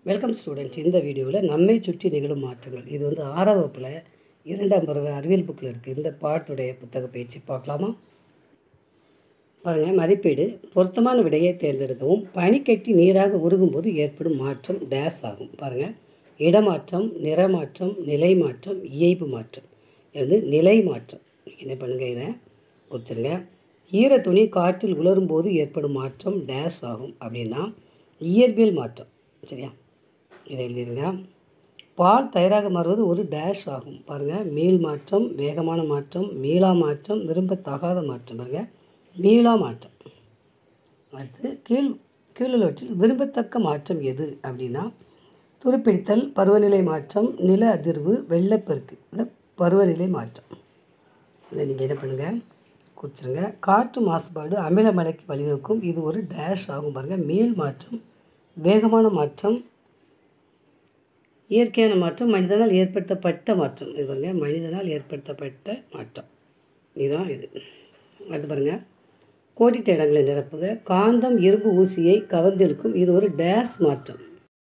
welcome students இந்த வீடியோவில் நம்மை சுற்றி நிகழும் மாற்றங்கள் இது வந்து ஆறாவது வகுப்பில் இரண்டாம் பருவ அறிவியல் புக்கில் இருக்குது இந்த பாடத்துடைய புத்தக பயிற்சி பார்க்கலாமா பாருங்கள் மதிப்பீடு பொருத்தமான விடையை தேர்ந்தெடுக்கவும் பனிக்கட்டி நீராக உருகும்போது ஏற்படும் மாற்றம் டேஸ் ஆகும் பாருங்கள் இடமாற்றம் நிறமாற்றம் நிலை மாற்றம் இயைபு மாற்றம் இது வந்து நிலை மாற்றம் நீங்க என்ன பண்ணுங்கள் இதை குறிச்சிருங்க ஈர துணி காற்றில் உலரும் போது ஏற்படும் மாற்றம் டேஸ் ஆகும் அப்படின்னா இயற்பியல் மாற்றம் சரியா இதை எழுதிருங்க பால் தயாராக மாறுவது ஒரு டேஷ் ஆகும் பாருங்கள் மீள் மாற்றம் வேகமான மாற்றம் மீளா மாற்றம் விரும்பத்தகாத மாற்றம் பாருங்கள் மீளா மாற்றம் அடுத்து கீழ் கீழுள்ளவற்றில் விரும்பத்தக்க மாற்றம் எது அப்படின்னா துருப்பிடித்தல் பருவநிலை மாற்றம் நில அதிர்வு வெள்ளப்பெருக்கு இது பருவநிலை மாற்றம் இதை நீங்கள் என்ன பண்ணுங்கள் குறிச்சிருங்க காற்று மாசுபாடு அமில மழைக்கு வழிவகுக்கும் இது ஒரு டேஷ் ஆகும் பாருங்கள் மீள் மாற்றம் வேகமான மாற்றம் இயற்கையான மாற்றம் மனிதனால் ஏற்படுத்தப்பட்ட மாற்றம் இது பாருங்க மனிதனால் ஏற்படுத்தப்பட்ட மாற்றம் இதுதான் இது அடுத்து பாருங்கள் கோடிட்ட இடங்களை நிரப்புக காந்தம் இரும்பு ஊசியை கவர்ந்தெழுக்கும் இது ஒரு டேஸ் மாற்றம்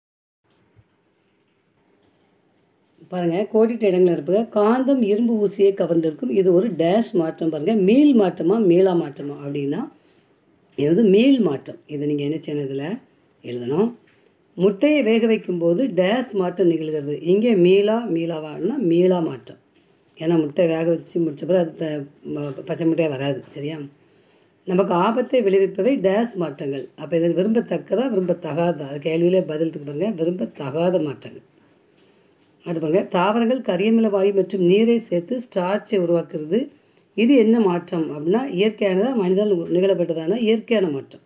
பாருங்கள் கோடிட்ட இடங்கள் நிரப்புக காந்தம் இரும்பு ஊசியை கவர்ந்தெழுக்கும் இது ஒரு டேஷ் மாற்றம் பாருங்கள் மீள் மாற்றமா மீளா மாற்றமா அப்படின்னா இது வந்து மீள் மாற்றம் இது நீங்கள் என்ன செய்யணும் இதில் எழுதணும் முட்டையை வேக வைக்கும்போது டேஸ் மாற்றம் நிகழ்கிறது இங்கே மீளா மீளாவான்னா மீளா மாற்றம் ஏன்னா முட்டை வேக வச்சு முடிச்ச பிறகு அது த- ம- பச்சை முட்டையாக வராது சரியா நமக்கு ஆபத்தை விளைவிப்பவை டேஸ் மாற்றங்கள் அப்போ இது விரும்பத்தக்கதா விரும்பத்தகாதா அது கேள்வியிலே பதில் இருக்கு பாருங்க விரும்பத்தகாத மாற்றங்கள் அடுத்து பாருங்க தாவரங்கள் கரியமில வாயு மற்றும் நீரை சேர்த்து ஸ்டார்ச்சை உருவாக்குறது இது என்ன மாற்றம் அப்படின்னா இயற்கையானதா மனிதன் நிகழப்பட்டதான இயற்கையான மாற்றம்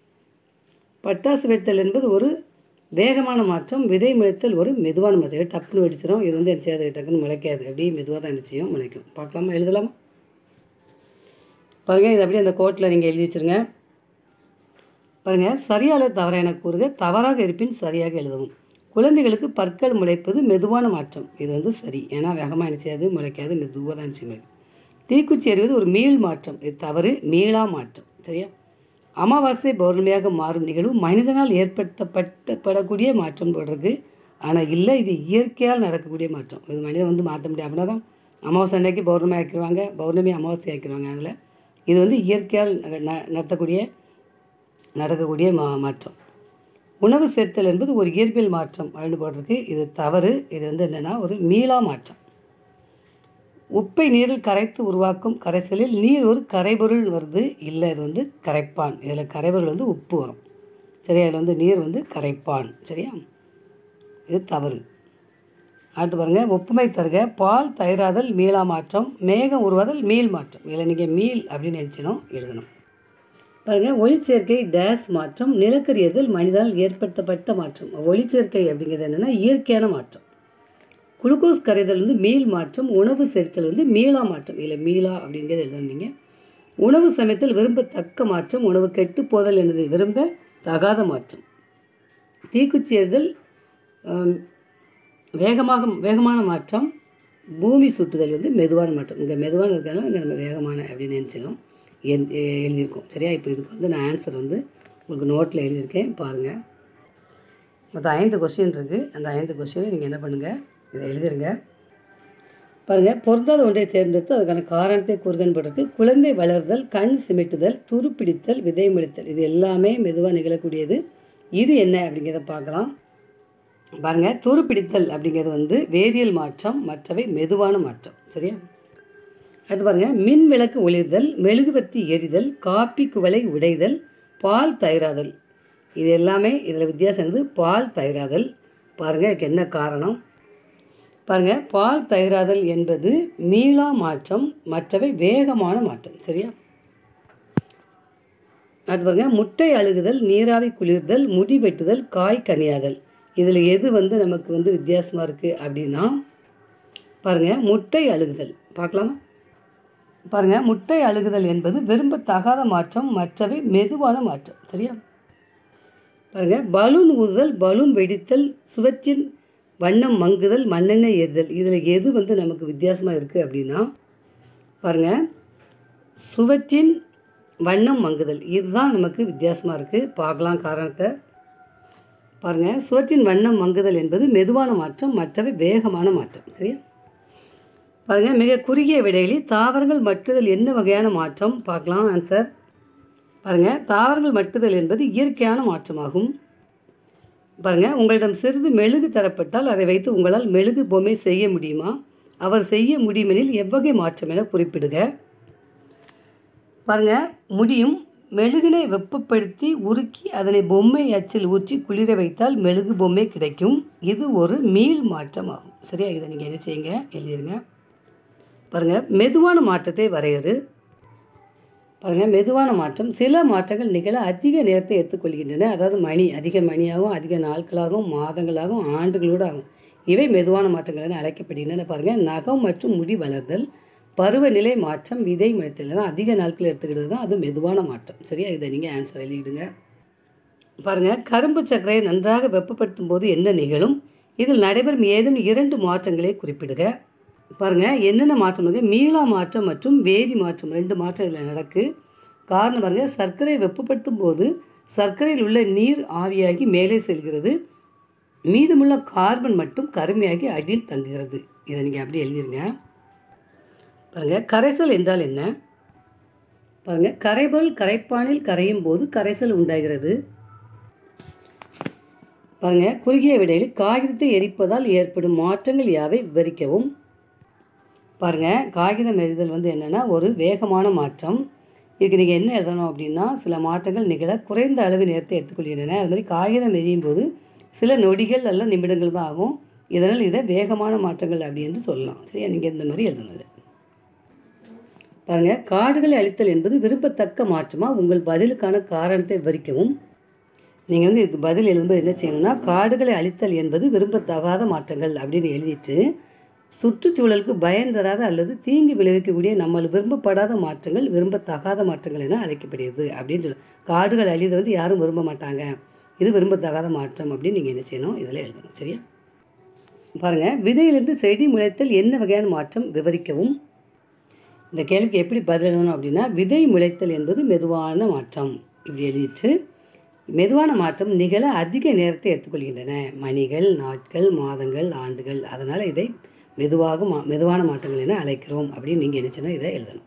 பட்டாசு வெடித்தல் என்பது ஒரு வேகமான மாற்றம் விதை முளைத்தல் ஒரு மெதுவான மாற்றம் இது டப்புன்னு வெடிச்சிடும் இது வந்து என்ன செய்யாது டக்குன்னு முளைக்காது அப்படியே மெதுவாக தான் என்ன செய்யும் முளைக்கும் பார்க்கலாமா எழுதலாமா பாருங்கள் இது அப்படியே அந்த கோட்டில் நீங்கள் எழுதி வச்சுருங்க பாருங்கள் சரியாக தவறா என கூறுக தவறாக இருப்பின் சரியாக எழுதவும் குழந்தைகளுக்கு பற்கள் முளைப்பது மெதுவான மாற்றம் இது வந்து சரி ஏன்னா வேகமாக என்ன செய்யாது முளைக்காது மெதுவாக தான் நினச்சி முளைக்கும் தீக்குச்சி எறிவது ஒரு மீள் மாற்றம் இது தவறு மீளா மாற்றம் சரியா அமாவாசை பௌர்ணமியாக மாறும் நிகழ்வு மனிதனால் ஏற்படுத்தப்பட்டப்படக்கூடிய மாற்றம் போடுறது ஆனால் இல்லை இது இயற்கையால் நடக்கக்கூடிய மாற்றம் இது மனிதன் வந்து மாற்ற முடியும் அப்படின்னா தான் அமாவாசை அன்னைக்கு பௌர்ணமி ஆக்கிடுவாங்க பௌர்ணமி அமாவாசை ஆக்கிடுவாங்க அதனால் இது வந்து இயற்கையால் ந- ந- நடத்தக்கூடிய நடக்கக்கூடிய மா மாற்றம் உணவு சேர்த்தல் என்பது ஒரு இயற்பியல் மாற்றம் அப்படின்னு போட்டிருக்கு இது தவறு இது வந்து என்னென்னா ஒரு மீளா மாற்றம் உப்பை நீரில் கரைத்து உருவாக்கும் கரைசலில் நீர் ஒரு கரைபொருள் வருது இல்லை இது வந்து கரைப்பான் இதில் கரைபொருள் வந்து உப்பு வரும் சரியா இதில் வந்து நீர் வந்து கரைப்பான் சரியா இது தவறு அடுத்து பாருங்க ஒப்புமை தருக பால் தயிராதல் மீளா மாற்றம் மேகம் உருவாதல் மீள் மாற்றம் இதில் நீங்கள் மீள் அப்படின்னு நினச்சினோம் எழுதணும் பாருங்க ஒளிச்சேர்க்கை டேஸ் மாற்றம் நிலக்கரியதில் மனிதனால் ஏற்படுத்தப்பட்ட மாற்றம் ஒளிச்சேர்க்கை அப்படிங்கிறது என்னென்னா இயற்கையான மாற்றம் குளுக்கோஸ் கரைதல் வந்து மீள் மாற்றம் உணவு சேர்த்தல் வந்து மீளா மாற்றம் இல்லை மீளா அப்படிங்கிறது எழுதணும் நீங்கள் உணவு சமைத்தல் விரும்பத்தக்க மாற்றம் உணவு கெட்டு போதல் என்பது விரும்ப தகாத மாற்றம் தீக்குச்சி எறிதல் ஆம், வேகமாக வேகமான மாற்றம் பூமி சுற்றுதல் வந்து மெதுவான மாற்றம் இங்கே மெதுவான இருக்கிறதுனால இங்கே நம்ம வேகமான அப்படின்னு நினச்சிக்கோம் எந் எ- எழுதியிருக்கோம் சரியா இப்போ இதுக்கு வந்து நான் ஆன்சர் வந்து உங்களுக்கு நோட்டில் எழுதியிருக்கேன் பாருங்கள் மொத்தம் ஐந்து கொஸ்டின் இருக்குது அந்த ஐந்து கொஸ்டினை நீங்கள் என்ன பண்ணுங்கள் இதை எழுதிருங்க பாருங்கள் பொருந்தாத ஒன்றை தேர்ந்தெடுத்து அதுக்கான காரணத்தை கூறுகன்னு போட்டிருக்கு குழந்தை வளர்தல் கண் சிமிட்டுதல் துருப்பிடித்தல் விதை முளைத்தல் இது எல்லாமே மெதுவாக நிகழக்கூடியது இது என்ன அப்படிங்கிறத பார்க்கலாம் பாருங்க துருப்பிடித்தல் அப்படிங்கிறது வந்து வேதியியல் மாற்றம் மற்றவை மெதுவான மாற்றம் சரியா அடுத்து பாருங்க மின் விளக்கு ஒளிர்தல் மெழுகுவர்த்தி எரிதல் காப்பி குவளை உடைதல் பால் தயிராதல் இது எல்லாமே இதில் வித்தியாசம் இருக்குது பால் தயிராதல் பாருங்க இதுக்கு என்ன காரணம் பாருங்க பால் தயிராதல் என்பது மீளா மாற்றம் மற்றவை வேகமான மாற்றம் சரியா அடுத்து பாருங்க முட்டை அழுகுதல் நீராவி குளிர்தல் முடி வெட்டுதல் காய் கனியாதல் இதில் எது வந்து நமக்கு வந்து வித்தியாசமாக இருக்குது அப்படின்னா பாருங்க முட்டை அழுகுதல் பார்க்கலாமா பாருங்க முட்டை அழுகுதல் என்பது விரும்பத்தகாத மாற்றம் மற்றவை மெதுவான மாற்றம் சரியா பாருங்க பலூன் ஊதுதல் பலூன் வெடித்தல் சுவற்றின் வண்ணம் மங்குதல் மண்ணெண்ணெய் எரிதல் இதில் எது வந்து நமக்கு வித்தியாசமாக இருக்குது அப்படின்னா பாருங்க சுவற்றின் வண்ணம் மங்குதல் இதுதான் நமக்கு வித்தியாசமாக இருக்குது பார்க்கலாம் காரணத்தை பாருங்கள் சுவற்றின் வண்ணம் மங்குதல் என்பது மெதுவான மாற்றம் மற்றவை வேகமான மாற்றம் சரியா பாருங்கள் மிக குறுகிய விடையிலி தாவரங்கள் மட்டுதல் என்ன வகையான மாற்றம் பார்க்கலாம் ஆன்சர் பாருங்கள் தாவரங்கள் மட்டுதல் என்பது இயற்கையான மாற்றமாகும் பாருங்கள் உங்களிடம் சிறிது மெழுகு தரப்பட்டால் அதை வைத்து உங்களால் மெழுகு பொம்மை செய்ய முடியுமா அவர் செய்ய முடியுமெனில் எவ்வகை மாற்றம் என குறிப்பிடுக பாருங்க முடியும் மெழுகினை வெப்பப்படுத்தி உருக்கி அதனை பொம்மை அச்சில் ஊற்றி குளிர வைத்தால் மெழுகு பொம்மை கிடைக்கும் இது ஒரு மீள் மாற்றம் ஆகும் சரியா இதை நீங்கள் என்ன செய்யுங்க எழுதிருங்க பாருங்கள் மெதுவான மாற்றத்தை வரையறு பாருங்கள் மெதுவான மாற்றம் சில மாற்றங்கள் நிகழ அதிக நேரத்தை எடுத்துக்கொள்கின்றன அதாவது மணி அதிக மணியாகவும் அதிக நாட்களாகவும் மாதங்களாகவும் ஆண்டுகளோடு ஆகும் இவை மெதுவான மாற்றங்கள் என அழைக்கப்படுகின்றன பாருங்கள் நகம் மற்றும் முடி வளர்தல் பருவநிலை மாற்றம் விதை முளைத்தல் தான் அதிக நாட்கள் எடுத்துக்கிட்டது தான் அது மெதுவான மாற்றம் சரியா இதை நீங்கள் ஆன்சர் எழுதிடுங்க பாருங்கள் கரும்பு சர்க்கரையை நன்றாக வெப்பப்படுத்தும் போது என்ன நிகழும் இதில் நடைபெறும் ஏதேனும் இரண்டு மாற்றங்களை குறிப்பிடுக பாருங்கள் என்னென்ன மாற்றம் இருக்கு மீளா மாற்றம் மற்றும் வேதி மாற்றம் ரெண்டு மாற்றம் இதில் நடக்கு காரணம் பாருங்கள் சர்க்கரை வெப்பப்படுத்தும் போது சர்க்கரையில் உள்ள நீர் ஆவியாகி மேலே செல்கிறது மீதமுள்ள கார்பன் மட்டும் கருமையாகி அடியில் தங்குகிறது இதை நீங்கள் அப்படி எழுதிருங்க பாருங்கள் கரைசல் என்றால் என்ன பாருங்கள் கரைபொருள் கரைப்பானில் கரையும் போது கரைசல் உண்டாகிறது பாருங்கள் குறுகிய விடையில் காகிதத்தை எரிப்பதால் ஏற்படும் மாற்றங்கள் யாவை விவரிக்கவும் பாருங்கள் காகிதம் எரிதல் வந்து என்னென்னா ஒரு வேகமான மாற்றம் இதுக்கு நீங்கள் என்ன எழுதணும் அப்படின்னா சில மாற்றங்கள் நிகழ குறைந்த அளவு நேரத்தை எடுத்துக்கொள்கின்றன அது மாதிரி காகிதம் எரியும் போது சில நொடிகள் அல்ல நிமிடங்கள் தான் ஆகும் இதனால் இதை வேகமான மாற்றங்கள் அப்படி என்று சொல்லலாம் சரியா நீங்கள் இந்த மாதிரி எழுதணும் இது பாருங்கள் காடுகளை அழித்தல் என்பது விரும்பத்தக்க மாற்றமா உங்கள் பதிலுக்கான காரணத்தை விவரிக்கவும் நீங்கள் வந்து இதுக்கு பதில் எழுதும்போது என்ன செய்யணும்னா காடுகளை அழித்தல் என்பது விரும்பத்தகாத மாற்றங்கள் அப்படின்னு எழுதிட்டு சுற்றுச்சூழலுக்கு பயன் தராத அல்லது தீங்கு விளைவிக்கக்கூடிய நம்மள் விரும்பப்படாத மாற்றங்கள் விரும்பத்தகாத மாற்றங்கள் என அழைக்கப்படுகிறது அப்படின்னு சொல்லி காடுகள் அழிதை வந்து யாரும் விரும்ப மாட்டாங்க இது விரும்பத்தகாத மாற்றம் அப்படின்னு நீங்கள் என்ன செய்யணும் இதில் எழுதணும் சரியா பாருங்கள் விதையிலிருந்து செடி முளைத்தல் என்ன வகையான மாற்றம் விவரிக்கவும் இந்த கேள்விக்கு எப்படி பதில் எழுதணும் அப்படின்னா விதை முளைத்தல் என்பது மெதுவான மாற்றம் இப்படி எழுதிட்டு மெதுவான மாற்றம் நிகழ அதிக நேரத்தை எடுத்துக்கொள்கின்றன மணிகள் நாட்கள் மாதங்கள் ஆண்டுகள் அதனால் இதை மெதுவாக மா மெதுவான மாற்றங்கள் என அழைக்கிறோம் அப்படின்னு நீங்கள் என்ன செய்யணும் இதை எழுதணும்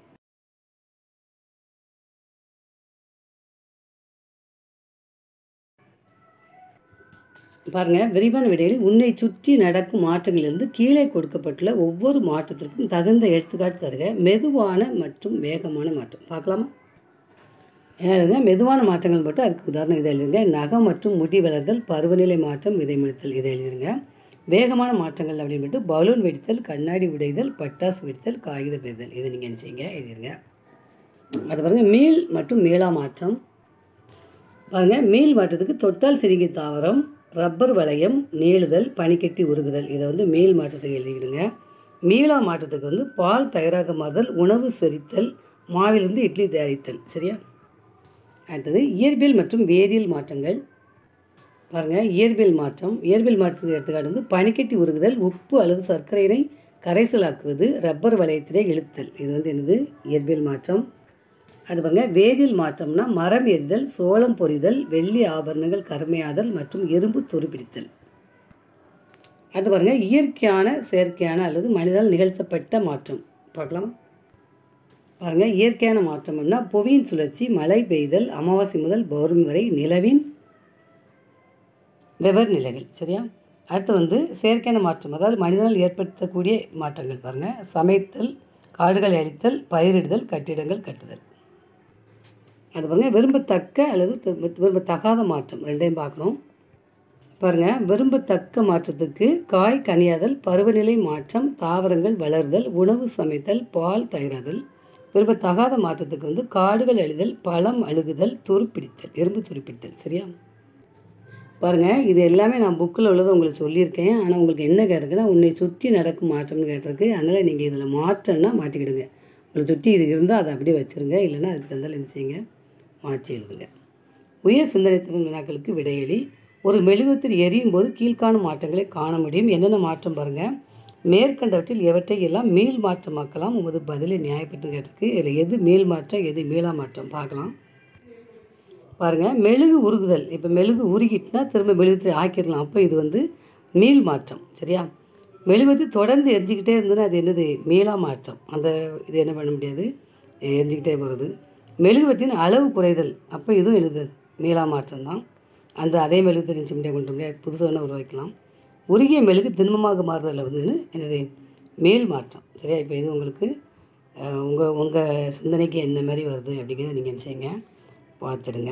பாருங்கள் விரிவான விடையில் உன்னை சுற்றி நடக்கும் மாற்றங்களிலிருந்து கீழே கொடுக்கப்பட்டுள்ள ஒவ்வொரு மாற்றத்திற்கும் தகுந்த எடுத்துக்காட்டு தருக மெதுவான மற்றும் வேகமான மாற்றம் பார்க்கலாமா எழுதுங்க மெதுவான மாற்றங்கள் மட்டும் அதுக்கு உதாரணம் இதை எழுதுங்க நகம் மற்றும் முடி வளர்தல் பருவநிலை மாற்றம் விதைமுளைத்தல் இதை எழுதிருங்க வேகமான மாற்றங்கள் அப்படின்னு மட்டும் பலூன் வெடித்தல் கண்ணாடி உடைதல் பட்டாசு வெடித்தல் காகித பெறுதல் இதை நீங்கள் என்ன செய்யுங்க எழுதிருங்க அது பாருங்கள் மீள் மற்றும் மீளா மாற்றம் பாருங்கள் மீள் மாற்றத்துக்கு தொட்டால் சிறுங்கி தாவரம் ரப்பர் வளையம் நீளுதல் பனிக்கட்டி உருகுதல் இதை வந்து மீள் மாற்றத்துக்கு எழுதிக்கிடுங்க மீளா மாற்றத்துக்கு வந்து பால் தயாராக மாறுதல் உணவு செரித்தல் மாவிலிருந்து இட்லி தயாரித்தல் சரியா அடுத்தது இயற்பியல் மற்றும் வேதியியல் மாற்றங்கள் பாருங்கள் இயற்பியல் மாற்றம் இயற்பியல் மாற்றத்துக்கு எடுத்துக்காட்டு வந்து பனிக்கட்டி உருகுதல் உப்பு அல்லது சர்க்கரையினை கரைசலாக்குவது ரப்பர் வளையத்தினை இழுத்தல் இது வந்து என்னது இயற்பியல் மாற்றம் அது பாருங்க வேதியியல் மாற்றம்னா மரம் எரிதல் சோளம் பொரிதல் வெள்ளி ஆபரணங்கள் கருமையாதல் மற்றும் இரும்பு துருப்பிடித்தல் அடுத்து பாருங்க இயற்கையான செயற்கையான அல்லது மனிதால் நிகழ்த்தப்பட்ட மாற்றம் பார்க்கலாம் பாருங்க இயற்கையான மாற்றம்னா புவியின் சுழற்சி மழை பெய்தல் அமாவாசை முதல் பௌர்ணமி வரை நிலவின் வெவ்வேறு நிலைகள் சரியா அடுத்து வந்து செயற்கையான மாற்றம் அதாவது மனிதனால் ஏற்படுத்தக்கூடிய மாற்றங்கள் பாருங்கள் சமைத்தல் காடுகளை அழித்தல் பயிரிடுதல் கட்டிடங்கள் கட்டுதல் அது பாருங்கள் விரும்பத்தக்க அல்லது தி- விரும்பத்தகாத மாற்றம் ரெண்டையும் பார்க்கணும் பாருங்கள் விரும்பத்தக்க மாற்றத்துக்கு காய் கனியாதல் பருவநிலை மாற்றம் தாவரங்கள் வளர்தல் உணவு சமைத்தல் பால் தயிராதல் விரும்பத்தகாத மாற்றத்துக்கு வந்து காடுகள் அழிதல் பழம் அழுகுதல் துருப்பிடித்தல் எறும்பு துருப்பிடித்தல் சரியா பாருங்கள் இது எல்லாமே நான் புக்கில் உள்ளதை உங்களுக்கு சொல்லியிருக்கேன் ஆனால் உங்களுக்கு என்ன கேட்டிருக்குன்னா உன்னை சுற்றி நடக்கும் மாற்றம்னு கேட்டிருக்கு அதனால் நீங்கள் இதில் மாற்றம்னா மாற்றிக்கிடுங்க உங்களை சுற்றி இது இருந்தால் அதை அப்படியே வச்சுருங்க இல்லைன்னா அதுக்கு தந்தால் என்ன செய்யுங்க மாற்றி எழுதுங்க உயர் சிந்தனை திறன் வினாக்களுக்கு விடையளி ஒரு மெழுகுவத்தில் எரியும் போது கீழ்காணும் மாற்றங்களை காண முடியும் என்னென்ன மாற்றம் பாருங்கள் மேற்கண்டவற்றில் எவற்றை எல்லாம் மீள் மாற்றமாக்கலாம் உமது பதிலை நியாயப்படுத்தி கேட்டிருக்கு இதில் எது மீள் மாற்றம் எது மீளா மாற்றம் பார்க்கலாம் பாருங்கள் மெழுகு உருகுதல் இப்போ மெழுகு உருகிட்டுனா திரும்ப மெழுகுத்திரி ஆக்கிடலாம் அப்போ இது வந்து மீள் மாற்றம் சரியா மெழுகுவத்தி தொடர்ந்து எரிஞ்சிக்கிட்டே இருந்ததுன்னா அது என்னது மீளா மாற்றம் அந்த இது என்ன பண்ண முடியாது எரிஞ்சிக்கிட்டே போகிறது மெழுகுவத்தின் அளவு குறைதல் அப்போ இதுவும் என்னது மீளா மாற்றம் தான் அந்த அதே மெழுகு தெரிஞ்சு முடியாது கொண்டு முடியாது புதுசாக ஒன்று உருவாக்கலாம் உருகிய மெழுகு திண்மமாக மாறுதலில் வந்து என்னது மேல் மாற்றம் சரியா இப்போ இது உங்களுக்கு உங்கள் உங்கள் சிந்தனைக்கு என்ன மாதிரி வருது அப்படிங்கிறத நீங்கள் என்ன செய்யுங்க பார்த்துடுங்க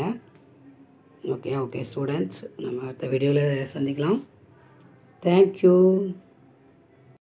ஓகே ஓகே ஸ்டூடெண்ட்ஸ் நம்ம அடுத்த வீடியோவில் சந்திக்கலாம் தேங்க்யூ